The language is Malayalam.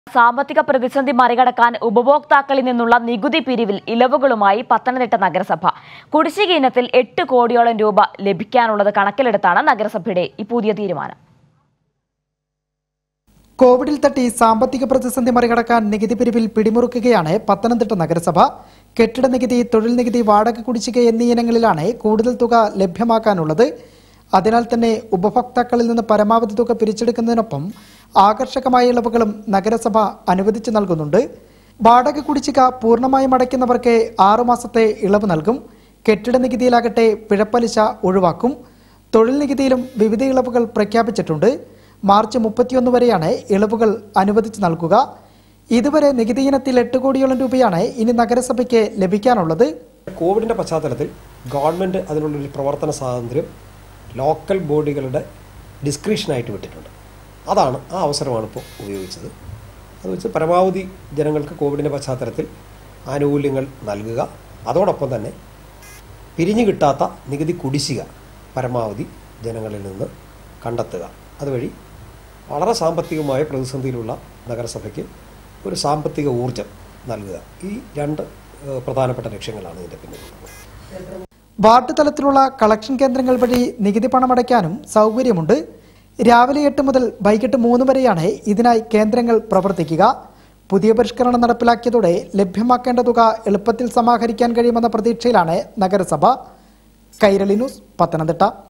സാമ്പത്തിക പ്രതിസന്ധി മറികടക്കാൻ ഉപഭോക്താക്കളിൽ നിന്നുള്ള നികുതി പിരിവിൽ ഇളവുകളുമായി പത്തനംതിട്ട നഗരസഭ കുടിശ്ശിക ഇനത്തിൽ എട്ട് കോടിയോളം രൂപ ലഭിക്കാനുള്ളത് കണക്കിലെടുത്താണ് നഗരസഭയുടെ ഈ പുതിയ തീരുമാനം കോവിഡിൽ തട്ടി സാമ്പത്തിക പ്രതിസന്ധി മറികടക്കാൻ നികുതി പിരിവിൽ പിടിമുറുക്കുകയാണ് പത്തനംതിട്ട നഗരസഭ കെട്ടിട നികുതി തൊഴിൽ നികുതി വാടക കുടിശ്ശിക എന്നീ ഇനങ്ങളിലാണ് കൂടുതൽ തുക ലഭ്യമാക്കാനുള്ളത് അതിനാൽ തന്നെ ഉപഭോക്താക്കളിൽ നിന്ന് പരമാവധി തുക പിരിച്ചെടുക്കുന്നതിനൊപ്പം ആകർഷകമായ ഇളവുകളും നഗരസഭ അനുവദിച്ചു നൽകുന്നുണ്ട് വാടക കുടിശ്ശിക പൂർണ്ണമായും അടയ്ക്കുന്നവർക്ക് ആറുമാസത്തെ ഇളവ് നൽകും കെട്ടിട നികുതിയിലാകട്ടെ പിഴപ്പലിശ ഒഴിവാക്കും തൊഴിൽ നികുതിയിലും വിവിധ ഇളവുകൾ പ്രഖ്യാപിച്ചിട്ടുണ്ട് മാർച്ച് മുപ്പത്തിയൊന്ന് വരെയാണ് ഇളവുകൾ അനുവദിച്ചു നൽകുക ഇതുവരെ നികുതി ഇനത്തിൽ എട്ട് കോടിയോളം രൂപയാണ് ഇനി നഗരസഭയ്ക്ക് ലഭിക്കാനുള്ളത് കോവിഡിൻ്റെ പശ്ചാത്തലത്തിൽ ഗവൺമെൻറ് അതിനുള്ളൊരു പ്രവർത്തന സ്വാതന്ത്ര്യം ലോക്കൽ ബോഡികളുടെ ഡിസ്ക്രിപ്ഷനായിട്ട് വിട്ടിട്ടുണ്ട് അതാണ് ആ അവസരമാണ് ഇപ്പോൾ ഉപയോഗിച്ചത് അത് വെച്ച് പരമാവധി ജനങ്ങൾക്ക് കോവിഡിൻ്റെ പശ്ചാത്തലത്തിൽ ആനുകൂല്യങ്ങൾ നൽകുക അതോടൊപ്പം തന്നെ പിരിഞ്ഞു കിട്ടാത്ത നികുതി കുടിശ്ശിക പരമാവധി ജനങ്ങളിൽ നിന്ന് കണ്ടെത്തുക അതുവഴി വളരെ സാമ്പത്തികമായ പ്രതിസന്ധിയിലുള്ള നഗരസഭയ്ക്ക് ഒരു സാമ്പത്തിക ഊർജം നൽകുക ഈ രണ്ട് ഏഹ്, പ്രധാനപ്പെട്ട ലക്ഷ്യങ്ങളാണ് ഇതിൻ്റെ പിന്നിലുള്ളത് വാർഡ് തലത്തിലുള്ള കളക്ഷൻ കേന്ദ്രങ്ങൾ വഴി നികുതി പണമടയ്ക്കാനും സൗകര്യമുണ്ട് രാവിലെ എട്ട് മുതൽ വൈകിട്ട് മൂന്ന് വരെയാണ് ഇതിനായി കേന്ദ്രങ്ങൾ പ്രവർത്തിക്കുക പുതിയ പരിഷ്കരണം നടപ്പിലാക്കിയതോടെ ലഭ്യമാക്കേണ്ട തുക എളുപ്പത്തിൽ സമാഹരിക്കാൻ കഴിയുമെന്ന പ്രതീക്ഷയിലാണ് നഗരസഭ കൈരളി ന്യൂസ് പത്തനംതിട്ട